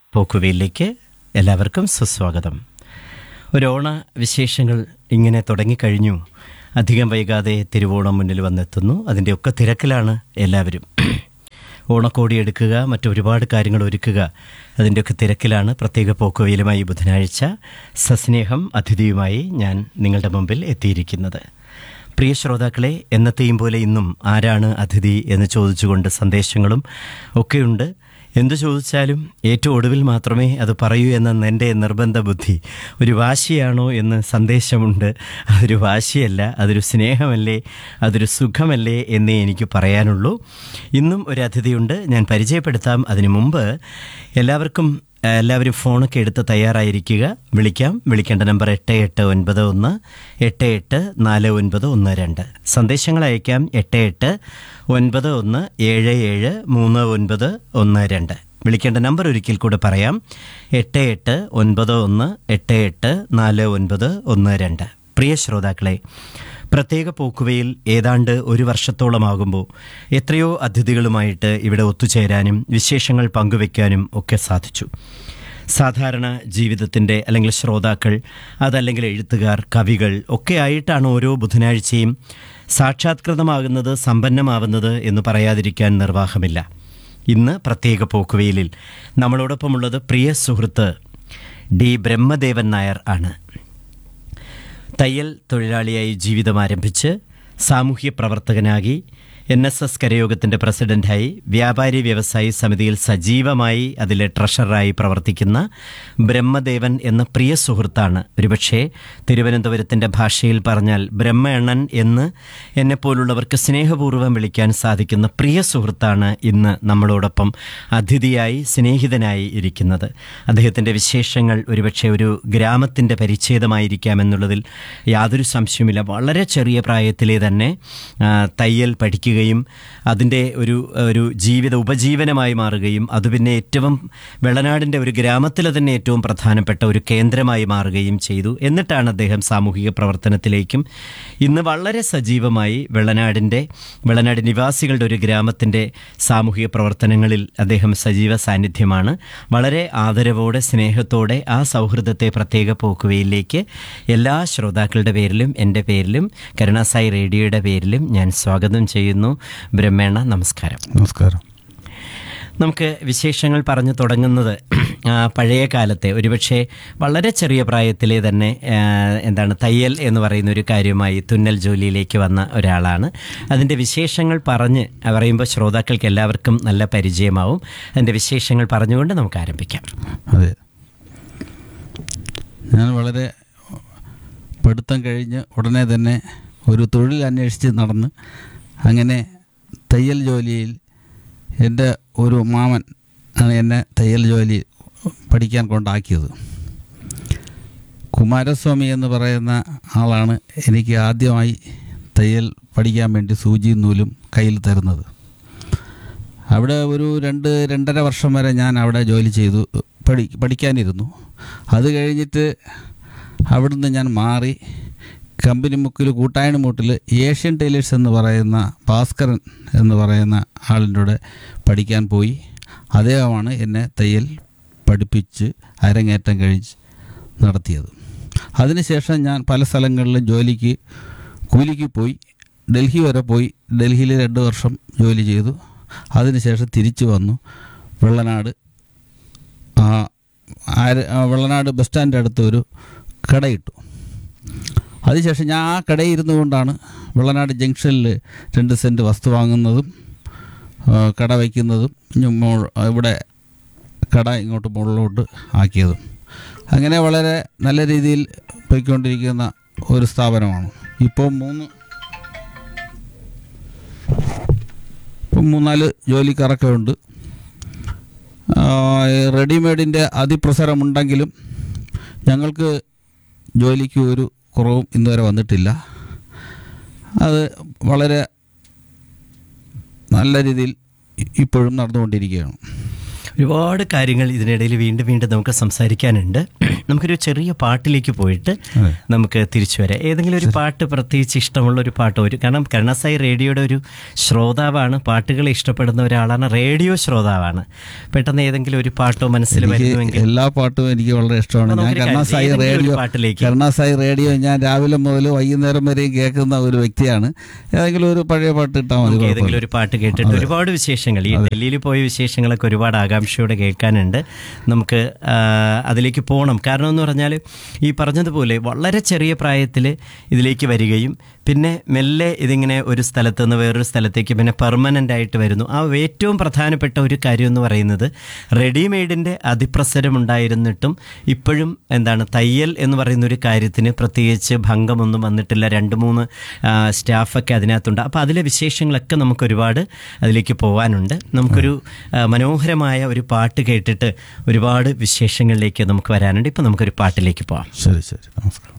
പോക്കുവയിലേക്ക് എല്ലാവർക്കും സുസ്വാഗതം ഒരു ഓണ വിശേഷങ്ങൾ ഇങ്ങനെ തുടങ്ങിക്കഴിഞ്ഞു അധികം വൈകാതെ തിരുവോണം മുന്നിൽ വന്നെത്തുന്നു അതിൻ്റെയൊക്കെ തിരക്കിലാണ് എല്ലാവരും ഓണക്കോടി എടുക്കുക മറ്റൊരുപാട് കാര്യങ്ങൾ ഒരുക്കുക അതിൻ്റെയൊക്കെ തിരക്കിലാണ് പ്രത്യേക പോക്കുവയിലുമായി ബുധനാഴ്ച സസ്നേഹം അതിഥിയുമായി ഞാൻ നിങ്ങളുടെ മുമ്പിൽ എത്തിയിരിക്കുന്നത് പ്രിയ ശ്രോതാക്കളെ എന്നത്തെയും പോലെ ഇന്നും ആരാണ് അതിഥി എന്ന് ചോദിച്ചുകൊണ്ട് സന്ദേശങ്ങളും ഒക്കെയുണ്ട് എന്തു ചോദിച്ചാലും ഏറ്റവും ഒടുവിൽ മാത്രമേ അത് പറയൂ എന്ന എൻ്റെ നിർബന്ധ ബുദ്ധി ഒരു വാശിയാണോ എന്ന് സന്ദേശമുണ്ട് അതൊരു വാശിയല്ല അതൊരു സ്നേഹമല്ലേ അതൊരു സുഖമല്ലേ എന്നേ എനിക്ക് പറയാനുള്ളൂ ഇന്നും ഒരു അതിഥിയുണ്ട് ഞാൻ പരിചയപ്പെടുത്താം അതിനു മുമ്പ് എല്ലാവർക്കും എല്ലാവരും ഫോണൊക്കെ എടുത്ത് തയ്യാറായിരിക്കുക വിളിക്കാം വിളിക്കേണ്ട നമ്പർ എട്ട് എട്ട് ഒൻപത് ഒന്ന് എട്ട് എട്ട് നാല് ഒൻപത് ഒന്ന് രണ്ട് സന്ദേശങ്ങൾ അയക്കാം എട്ട് എട്ട് ഒൻപത് ഒന്ന് ഏഴ് ഏഴ് മൂന്ന് ഒൻപത് ഒന്ന് രണ്ട് വിളിക്കേണ്ട നമ്പർ ഒരിക്കൽ കൂടെ പറയാം എട്ട് എട്ട് ഒൻപത് ഒന്ന് എട്ട് എട്ട് നാല് ഒൻപത് ഒന്ന് രണ്ട് പ്രിയ ശ്രോതാക്കളെ പ്രത്യേക പോക്കുവയിൽ ഏതാണ്ട് ഒരു വർഷത്തോളമാകുമ്പോൾ എത്രയോ അതിഥികളുമായിട്ട് ഇവിടെ ഒത്തുചേരാനും വിശേഷങ്ങൾ പങ്കുവെക്കാനും ഒക്കെ സാധിച്ചു സാധാരണ ജീവിതത്തിൻ്റെ അല്ലെങ്കിൽ ശ്രോതാക്കൾ അതല്ലെങ്കിൽ എഴുത്തുകാർ കവികൾ ഒക്കെ ആയിട്ടാണ് ഓരോ ബുധനാഴ്ചയും സാക്ഷാത്കൃതമാകുന്നത് സമ്പന്നമാവുന്നത് എന്ന് പറയാതിരിക്കാൻ നിർവാഹമില്ല ഇന്ന് പ്രത്യേക പോക്കുവെയിലിൽ നമ്മളോടൊപ്പമുള്ളത് പ്രിയ സുഹൃത്ത് ഡി ബ്രഹ്മദേവൻ നായർ ആണ് തയ്യൽ തൊഴിലാളിയായി ജീവിതം ആരംഭിച്ച് സാമൂഹ്യ പ്രവർത്തകനാകി എൻ എസ് എസ് കരയോഗത്തിൻ്റെ പ്രസിഡന്റായി വ്യാപാരി വ്യവസായി സമിതിയിൽ സജീവമായി അതിലെ ട്രഷററായി പ്രവർത്തിക്കുന്ന ബ്രഹ്മദേവൻ എന്ന പ്രിയ സുഹൃത്താണ് ഒരുപക്ഷേ തിരുവനന്തപുരത്തിൻ്റെ ഭാഷയിൽ പറഞ്ഞാൽ ബ്രഹ്മണ്ണൻ എന്ന് എന്നെപ്പോലുള്ളവർക്ക് സ്നേഹപൂർവ്വം വിളിക്കാൻ സാധിക്കുന്ന പ്രിയ സുഹൃത്താണ് ഇന്ന് നമ്മളോടൊപ്പം അതിഥിയായി സ്നേഹിതനായി ഇരിക്കുന്നത് അദ്ദേഹത്തിൻ്റെ വിശേഷങ്ങൾ ഒരുപക്ഷെ ഒരു ഗ്രാമത്തിൻ്റെ പരിച്ഛേദമായിരിക്കാമെന്നുള്ളതിൽ യാതൊരു സംശയവുമില്ല വളരെ ചെറിയ പ്രായത്തിലെ തന്നെ ആ, തയ്യൽ പഠിക്കുകയും അതിൻ്റെ ഒരു ഒരു ജീവിത ഉപജീവനമായി മാറുകയും അത് പിന്നെ ഏറ്റവും വെള്ളനാടിൻ്റെ ഒരു ഗ്രാമത്തിലെ തന്നെ ഏറ്റവും പ്രധാനപ്പെട്ട ഒരു കേന്ദ്രമായി മാറുകയും ചെയ്തു എന്നിട്ടാണ് അദ്ദേഹം സാമൂഹിക പ്രവർത്തനത്തിലേക്കും ഇന്ന് വളരെ സജീവമായി വെള്ളനാടിൻ്റെ വെള്ളനാട് നിവാസികളുടെ ഒരു ഗ്രാമത്തിൻ്റെ സാമൂഹിക പ്രവർത്തനങ്ങളിൽ അദ്ദേഹം സജീവ സാന്നിധ്യമാണ് വളരെ ആദരവോടെ സ്നേഹത്തോടെ ആ സൗഹൃദത്തെ പ്രത്യേക പോക്കുവയിലേക്ക് എല്ലാ ശ്രോതാക്കളുടെ പേരിലും എൻ്റെ പേരിലും കരുണാസായി റേഡിയോയുടെ പേരിലും ഞാൻ സ്വാഗതം ചെയ്യുന്നു ബ്രഹ്മേണ നമസ്കാരം നമസ്കാരം നമുക്ക് വിശേഷങ്ങൾ പറഞ്ഞു തുടങ്ങുന്നത് ആ, പഴയ കാലത്തെ ഒരുപക്ഷെ വളരെ ചെറിയ പ്രായത്തിലെ തന്നെ ആ, എന്താണ് തയ്യൽ എന്ന് പറയുന്ന ഒരു കാര്യമായി തുന്നൽ ജോലിയിലേക്ക് വന്ന ഒരാളാണ് അതിൻ്റെ വിശേഷങ്ങൾ പറഞ്ഞ് പറയുമ്പോൾ ശ്രോതാക്കൾക്ക് എല്ലാവർക്കും നല്ല പരിചയമാവും അതിൻ്റെ വിശേഷങ്ങൾ പറഞ്ഞുകൊണ്ട് നമുക്ക് ആരംഭിക്കാം അതെ ഞാൻ വളരെ പഠിത്തം കഴിഞ്ഞ് ഉടനെ തന്നെ ഒരു തൊഴിൽ അന്വേഷിച്ച് നടന്ന് അങ്ങനെ തയ്യൽ ജോലിയിൽ എൻ്റെ ഒരു മാമൻ ആണ് എന്നെ തയ്യൽ ജോലി പഠിക്കാൻ കൊണ്ടാക്കിയത് കുമാരസ്വാമി എന്ന് പറയുന്ന ആളാണ് എനിക്ക് ആദ്യമായി തയ്യൽ പഠിക്കാൻ വേണ്ടി സൂചിയും നൂലും കയ്യിൽ തരുന്നത് അവിടെ ഒരു രണ്ട് രണ്ടര വർഷം വരെ ഞാൻ അവിടെ ജോലി ചെയ്തു പഠി പഠിക്കാനിരുന്നു അത് കഴിഞ്ഞിട്ട് അവിടുന്ന് ഞാൻ മാറി കമ്പനി മുക്കിൽ കൂട്ടായണി മൂട്ടിൽ ഏഷ്യൻ ടൈലേഴ്സ് എന്ന് പറയുന്ന ഭാസ്കരൻ എന്ന് പറയുന്ന ആളിൻ്റെ കൂടെ പഠിക്കാൻ പോയി അദ്ദേഹമാണ് എന്നെ തയ്യൽ പഠിപ്പിച്ച് അരങ്ങേറ്റം കഴിച്ച് നടത്തിയത് അതിനുശേഷം ഞാൻ പല സ്ഥലങ്ങളിലും ജോലിക്ക് കൂലിക്ക് പോയി ഡൽഹി വരെ പോയി ഡൽഹിയിൽ രണ്ട് വർഷം ജോലി ചെയ്തു അതിനുശേഷം തിരിച്ചു വന്നു വെള്ളനാട് ആ, ആര് ആ, വെള്ളനാട് ബസ് സ്റ്റാൻഡിൻ്റെ അടുത്ത് ഒരു കടയിട്ടു അതിനുശേഷം ഞാൻ ആ കടയിൽ ഇരുന്നു കൊണ്ടാണ് വെള്ളനാട് ജംഗ്ഷനിൽ രണ്ട് സെൻറ്റ് വസ്തു വാങ്ങുന്നതും ആ, കട വയ്ക്കുന്നതും ഇഞ്ഞ് മോ- ഇവിടെ കട ഇങ്ങോട്ട് മുകളിലോട്ട് ആക്കിയതും അങ്ങനെ വളരെ നല്ല രീതിയിൽ പോയിക്കൊണ്ടിരിക്കുന്ന ഒരു സ്ഥാപനമാണ് ഇപ്പോൾ മൂന്ന് ഇപ്പം മൂന്നാല് ജോലിക്കാരൊക്കെ ഉണ്ട് ആ, റെഡിമെയ്ഡിൻ്റെ അതിപ്രസരമുണ്ടെങ്കിലും ഞങ്ങൾക്ക് ജോലിക്ക് ഒരു കുറവും ഇന്നുവരെ വന്നിട്ടില്ല അത് വളരെ നല്ല രീതിയിൽ ഇ- ഇപ്പോഴും നടന്നുകൊണ്ടിരിക്കുകയാണ് ഒരുപാട് കാര്യങ്ങൾ ഇതിനിടയിൽ വീണ്ടും വീണ്ടും നമുക്ക് സംസാരിക്കാനുണ്ട് നമുക്കൊരു ചെറിയ പാട്ടിലേക്ക് പോയിട്ട് അതെ. നമുക്ക് തിരിച്ചു വരാം ഏതെങ്കിലും ഒരു പാട്ട് പ്രത്യേകിച്ച് ഇഷ്ടമുള്ള ഒരു പാട്ട് ഒരു കാരണം കരുണാസായി റേഡിയോയുടെ ഒരു ശ്രോതാവാണ് പാട്ടുകളെ ഇഷ്ടപ്പെടുന്ന ഒരാളാണ് റേഡിയോ ശ്രോതാവാണ് പെട്ടെന്ന് ഏതെങ്കിലും ഒരു പാട്ടോ മനസ്സിൽ എനിക്ക് വരുന്നുവെങ്കിൽ എല്ലാ പാട്ടും എനിക്ക് വളരെ ഇഷ്ടമാണ് അപ്പോൾ ഞാൻ നമുക്കൊരു കരുണാസായി കാര്യം ചെയ്യാം. റേഡിയോ ഏതെങ്കിലും ഒരു പാട്ടിലേക്ക്. കരുണാസായി റേഡിയോ ഞാൻ രാവിലെ മുതൽ വൈകുന്നേരം വരെയും കേൾക്കുന്ന ഒരു വ്യക്തിയാണ് ഏതെങ്കിലും ഒരു പഴയ പാട്ട് ഇട്ടാൽ മതി നമുക്ക് കുഴപ്പമില്ല. ഏതെങ്കിലും ഒരു പാട്ട് കേട്ടിട്ട് ഒരുപാട് വിശേഷങ്ങൾ ഈ ഡൽഹിയിൽ പോയ വിശേഷങ്ങളൊക്കെ ഒരുപാട് ആകാംക്ഷയോടെ കേൾക്കാനുണ്ട് നമുക്ക് ആ, അതിലേക്ക് പോകണം കാരണം എന്ന് പറഞ്ഞാൽ ഈ പറഞ്ഞതുപോലെ വളരെ ചെറിയ പ്രായത്തിൽ ഇതിലേക്ക് വരികയും പിന്നെ മെല്ലെ ഇതിങ്ങനെ ഒരു സ്ഥലത്ത് നിന്ന് വേറൊരു സ്ഥലത്തേക്ക് പിന്നെ പെർമനൻ്റ് ആയിട്ട് വരുന്നു ആ ഏറ്റവും പ്രധാനപ്പെട്ട ഒരു കാര്യം എന്ന് പറയുന്നത് റെഡിമെയ്ഡിൻ്റെ അതിപ്രസരം ഉണ്ടായിരുന്നിട്ടും ഇപ്പോഴും എന്താണ് തയ്യൽ എന്ന് പറയുന്ന ഒരു കാര്യത്തിന് പ്രത്യേകിച്ച് ഭംഗമൊന്നും വന്നിട്ടില്ല രണ്ട് മൂന്ന് ആ, സ്റ്റാഫൊക്കെ അതിനകത്തുണ്ട് അപ്പോൾ അതിലെ വിശേഷങ്ങളൊക്കെ നമുക്ക് ഒരുപാട് അതിലേക്ക് പോകാനുണ്ട് നമുക്കൊരു ആ, മനോഹരമായ ഒരു പാട്ട് കേട്ടിട്ട് ഒരുപാട് വിശേഷങ്ങളിലേക്ക് നമുക്ക് വരാനുണ്ട് ഇപ്പം നമുക്കൊരു പാട്ടിലേക്ക് പോകാം ശരി ശരി നമസ്കാരം